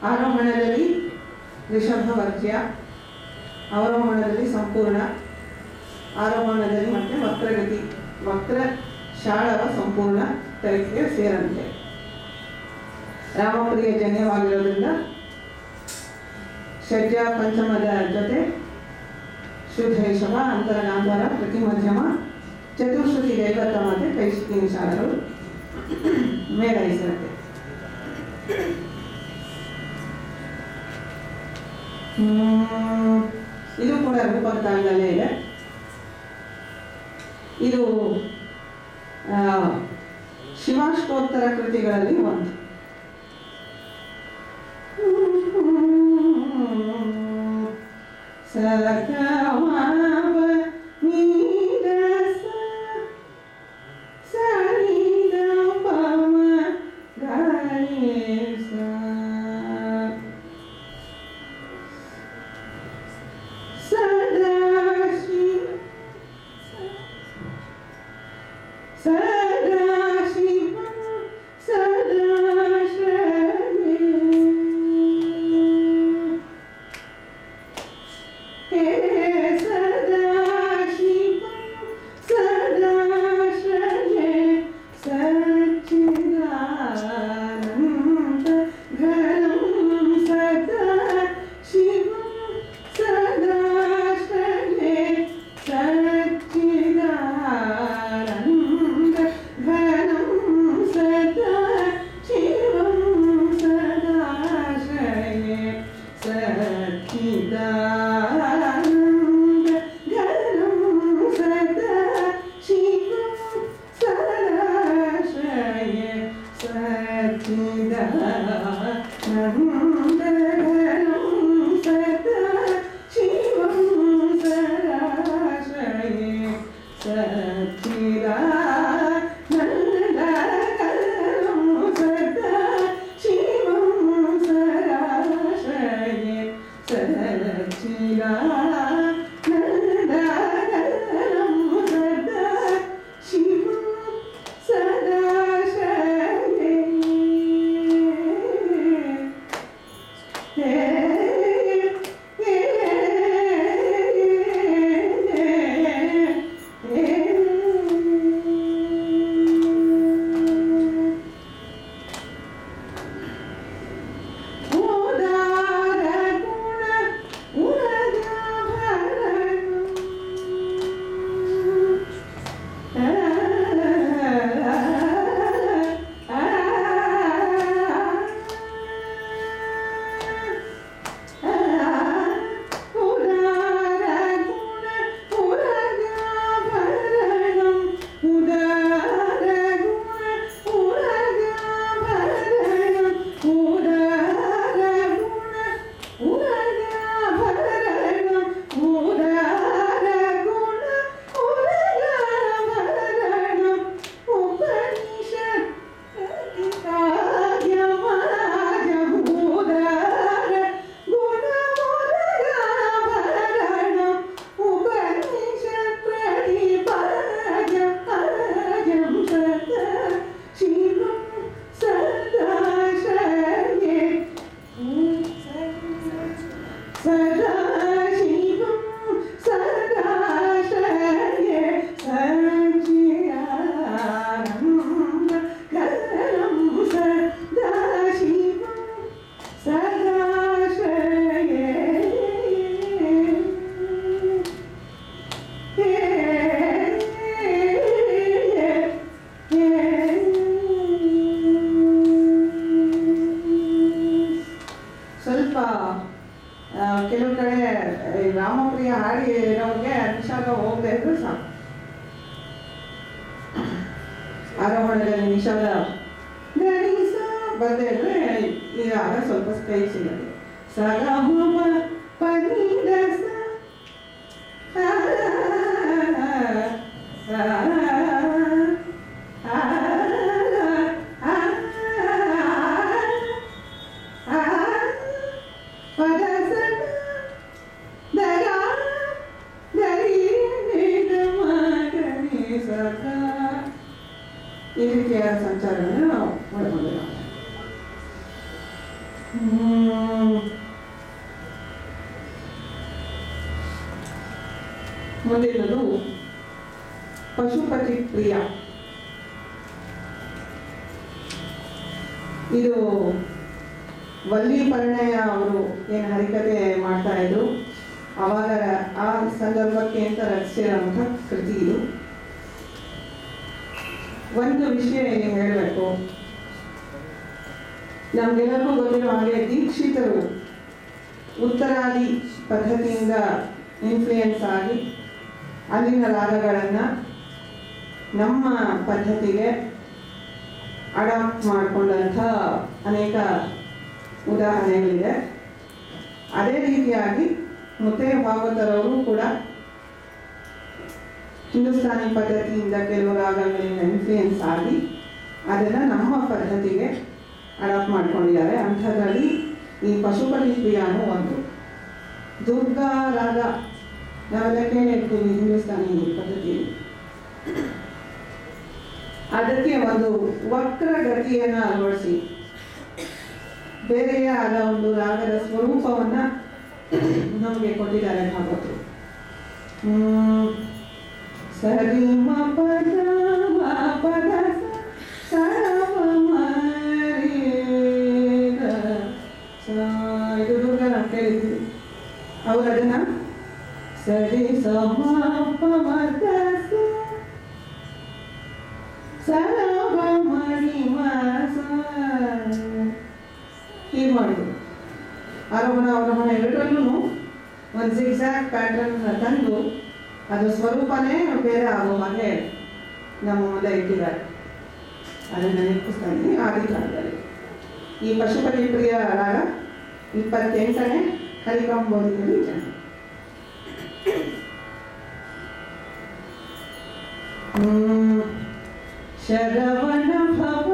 ಆರೋಹಣದಲ್ಲಿ ರಿಷಭ ವರ್ಜ್ಯ ಅವರೋಹಣದಲ್ಲಿ ಸಂಪೂರ್ಣ ಆರೋಹಣದಲ್ಲಿ ಮತ್ತೆ ವಕ್ರಗತಿ ವಕ್ರ ಶಾಳವ ಸಂಪೂರ್ಣ ಟೈಪ್ಗೆ ಸೇರಂತೆ ರಾಮಪ್ರಿಯ ಜನ್ಯವಾಗಿರೋದ್ರಿಂದ ಷಡ್ಜ ಪಂಚಮದ ಜೊತೆ ಶುದ್ಧೈಷವ ಅಂತರಗಾಂಧಾರ ಪ್ರತಿ ಮಧ್ಯಮ ಚತುಶ್ರುತಿ ದೈವತ ಮತ್ತೆ ಕೈಶಿಕಿ ನಿಷಾದಗಳು ಮೇಳೈಸಿರುತ್ತೆ ಹ್ಮ್, ಇದು ಕೂಡ ರೂಪಕ ತಾಳದಲ್ಲೇ ಇದೆ ಇದು ಆ, ಶಿವಾಷ್ಟೋತ್ತರ ಕೃತಿಗಳಲ್ಲಿ ಒಂದು ಸಗಮವ ನೀರಸ ಸರಿಗಮವ ಗಣೇಶ ಸದಾಶಿವ ಸದಾಶಿವ ಸದಾಶ್ರಯೇ ಹೇ ಸದಾಶಿವ ಸದಾಶ್ರಯೇ ಸಚ್ಚಿದಾನಂದ ಘನಂ ಸದಾ ಶಿವ ಸದಾಶ್ರಯೇ ಸಚ್ಚಿದಾನಂದ ಘನಂ ಸದಾ ಶಿವಂ ಸದಾಶ್ರಯೇ ಸಚ್ಚಿದಾನಂದ ಘನಂ ಸದಾ ಶಿವಂ ಸದಾಶ್ರಯೇ ಸಚ್ಚಿದಾನಂದ ಘನಂ ಸದಾ ಶಿವಂ ಸದಾಶ್ರಯೇ ಸಚ್ಚಿದಾನಂದ ಘನಂ ಸದಾ ಶಿವಂ ಸದಾಶ್ರಯೇ ಸಚ್ಚಿದಾನಂದಘನಂ ಸದಾ ಶಿವಂ ಸದಾಶ್ರಯೇ ಹೇ ಹೇ ಹೇ ಉದಾರ ಗುಣ ಉರಗಾಭರಣಂ. ಆ, ಆ, ಆ, ಉದಾರ ಗುಣ ಉರಗಾಭರಣಂ. ಉದಾರ ಗುಣ ಉರಗಾಭರಣಂ. ಉದಾರ ಗುಣ ಉರಗಾಭರಣಂ. ಉದಾರ ಗುಣ ಉರಗಾಭರಣಂ. ಉಪನಿಷತ್ ಕಾವ್ಯಮಾಜಂ. ಉದಾರ ಗುಣ ಉರಗಾಭರಣಂ. ಉಪನಿಷತ್ ಪ್ರತಿಪಾದ್ಯಂ ಅಜಂ ಸದಾ ಶಿವಂ ಸದಾಶಯೇ ಸದಾಶಿವಂ ಸದಾಶಯೇ ಸಚ್ಚಿದಾನಂದ ಘನಂ ಸದಾಶಿವಂ ಸದಾಶಯೇ ಸ್ವಲ್ಪ ಆ, ಕೆಲವು ಕಡೆ ಈ ರಾಮಪ್ರಿಯ ಹಾಡಿ ಇರೋರಿಗೆ ನಿಷಾದ ಹೋಗದೆ ಇದ್ರೆ ಸಾಕು ಆರೋಹಣದಲ್ಲಿ ನಿಷಾದ ಗಣೇಶ ಬರದೇ ಇದ್ರೆ ಈ ರಾಗ ಸ್ವಲ್ಪ ಸ್ಟೈ ಸಿಗುತ್ತೆ ಸಗಮ ಪನಿದ ಸ ಆ, ಆ, ಆ, ಆ, ಆ, ಪದ ಸದ ದರ ದರಿ ನಿದ ಮಗನಿ ಸದ ಈ ರೀತಿಯಾದ ಸಂಚಾರವನ್ನು ನಾವು ಒಳಗೊಂಡಿಲ್ಲ ಹ್ಮ್. ಮುಂದಿನದು ಪಶುಪತಿ ಪ್ರಿಯ ಇದು ವಲ್ಲಿ ಪರಿಣಯ ಅವರು ಏನು ಹರಿಕತೆ ಮಾಡ್ತಾ ಇದ್ರು ಅವಾಗ ಆ ಸಂದರ್ಭಕ್ಕೆ ಅಂತ ರಚಿಸಿರೋಂಥ ಕೃತಿ ಇದು ಒಂದು ವಿಷಯ ಏನು ಹೇಳಬೇಕು ನಮ್ಗೆಲ್ಲರಿಗೂ ಗೊತ್ತಿರೋ ಹಾಗೆ ದೀಕ್ಷಿತರು ಉತ್ತರಾದಿ ಪದ್ಧತಿಯಿಂದ ಇನ್ಫ್ಲೂಯೆನ್ಸ್ ಆಗಿ ಅಲ್ಲಿನ ರಾಗಗಳನ್ನು ನಮ್ಮ ಪದ್ಧತಿಗೆ ಅಡಾಪ್ಟ್ ಮಾಡಿಕೊಂಡಂಥ ಅನೇಕ ಉದಾಹರಣೆಗಳಿದೆ ಅದೇ ರೀತಿಯಾಗಿ ಮುತ್ತೆ ಭಾಗವತರವರು ಕೂಡ ಹಿಂದೂಸ್ತಾನಿ ಪದ್ಧತಿಯಿಂದ ಕೆಲವು ರಾಗಗಳಿಂದ ಇನ್ಫ್ಲೂಯೆನ್ಸ್ ಆಗಿ ಅದನ್ನು ನಮ್ಮ ಪದ್ಧತಿಗೆ ಅಡಾಪ್ಟ್ ಮಾಡ್ಕೊಂಡಿದ್ದಾರೆ ಅಂಥದ್ರಲ್ಲಿ ಈ ಪಶುಪತಿ ಪ್ರಿಯಾನು ಒಂದು ದುರ್ಗಾ ರಾಗ ನಾವೆಲ್ಲ ಕೇಳಿರ್ತೀವಿ ಹಿಂದೂಸ್ತಾನಿ ಪದ್ಧತಿಯಲ್ಲಿ ಅದಕ್ಕೆ ಒಂದು ವಕ್ರ ಗತಿಯನ್ನು ಅಳವಡಿಸಿ ಬೇರೆಯೇ ಆದ ಒಂದು ರಾಗದ ಸ್ವರೂಪವನ್ನ ನಮಗೆ ಕೊಟ್ಟಿದ್ದಾರೆ ಭಾಗವತರು ಹ್ಮ್. ಸರಿ ಮ ಪದ ಮ ಪದ ಸ ಸ ಮ ರಿ ಗ ಸ. ಇದು ದುರ್ಗ ನಾವು ಕೇಳಿದ್ವಿ ಅವ್ರು ಅದನ್ನ ಸರಿ ಸ ಮ ಪ ಮ ದ ಸ ಸ ಮ ಮ ರಿ ಮ ಸ ಹೀಗೆ ಮಾಡಿದ್ರು ಆರೋಹಣ ಅವರೋಹಣ ಎರಡರಲ್ಲೂ ಒಂದು ಜಿಗ್ಸಾಕ್ ಪ್ಯಾಟರ್ನ್ ತಂದು ಅದು ಸ್ವರೂಪನೇ ಬೇರೆ ಆಗೋ ಹಾಗೆ ನಮ್ಮ ಮುಂದೆ ಇಟ್ಟಿದ್ದಾರೆ ಅದನ್ನು ನೆನಪಿಸ್ತಾ ಇದ್ದೀನಿ ಆದಿಕಾಲದಲ್ಲಿ ಈ ಪಶುಪತಿ ಪ್ರಿಯ ರಾಗ ಇಪ್ಪತ್ತೆಂಟನೇ ಹರಿಕಂಬೋದಿನಲ್ಲಿ ಜನ ಹ್ಮ್. ಶರವಣ ಭವ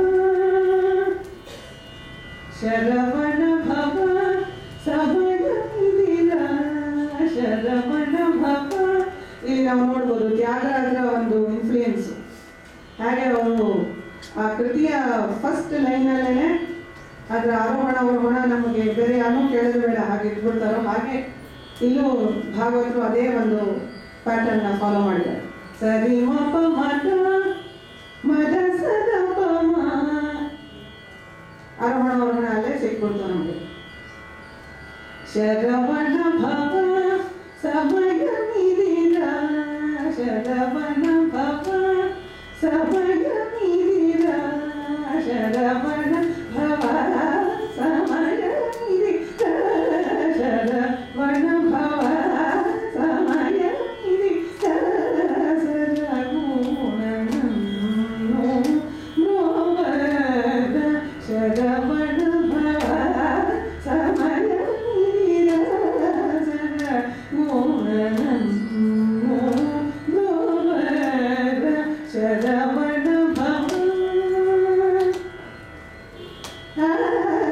ಶರವಣ ಭವ ಸಮಯವಿಲ್ಲ ಶರವಣ ಭವ ಇಲ್ಲಿ ನಾವು ನೋಡ್ಬೋದು ತ್ಯಾಗರಾಜರ ಒಂದು ಇನ್ಫ್ಲೂಯೆನ್ಸ್ ಹಾಗೆ ಅವರು ಆ ಕೃತಿಯ ಫಸ್ಟ್ ಲೈನಲ್ಲೇ ಅದರ ಆರೋಹಣ ಅವರೋಹಣ ನಮಗೆ ಬೇರೆ ಯಾರು ಕೇಳಿದ್ರು ಬೇಡ ಹಾಗೆ ಇಟ್ಬಿಡ್ತಾರೋ ಹಾಗೆ ಇಲ್ಲೂ ಭಾಗವತರು ಅದೇ ಒಂದು ಪ್ಯಾಟರ್ನ ಫಾಲೋ ಮಾಡಿದ್ದಾರೆ ಸರಿ ಮ ಪ ಮದ ಮದ ಸದ ಪ ಮ ಆರೋಹಣ ಅವರೋಹಣ ಅಲ್ಲೇ ಸಿಕ್ಬಿಡ್ತು ನಮಗೆ ಶರವಣ ಭವ ಸಮಯ ಮೀರಿದ ಶರವಣ ಭವ ಸಮಯ ಮೀರಿದ ಶರವಣ ಭವ ಸಮಯ ಮೀರಿದ ಶರವಣ ಭವ ಸಮಯ ಮೀರಿದ ಸರಗುಣನನ್ನು ನೋವದ ಶರವಣ ಭವ ಸಮಯ ಮೀರಿದ ಸರಗುಣನನ್ನು ನೋವದ ಶರವಣ ಭವ ಆ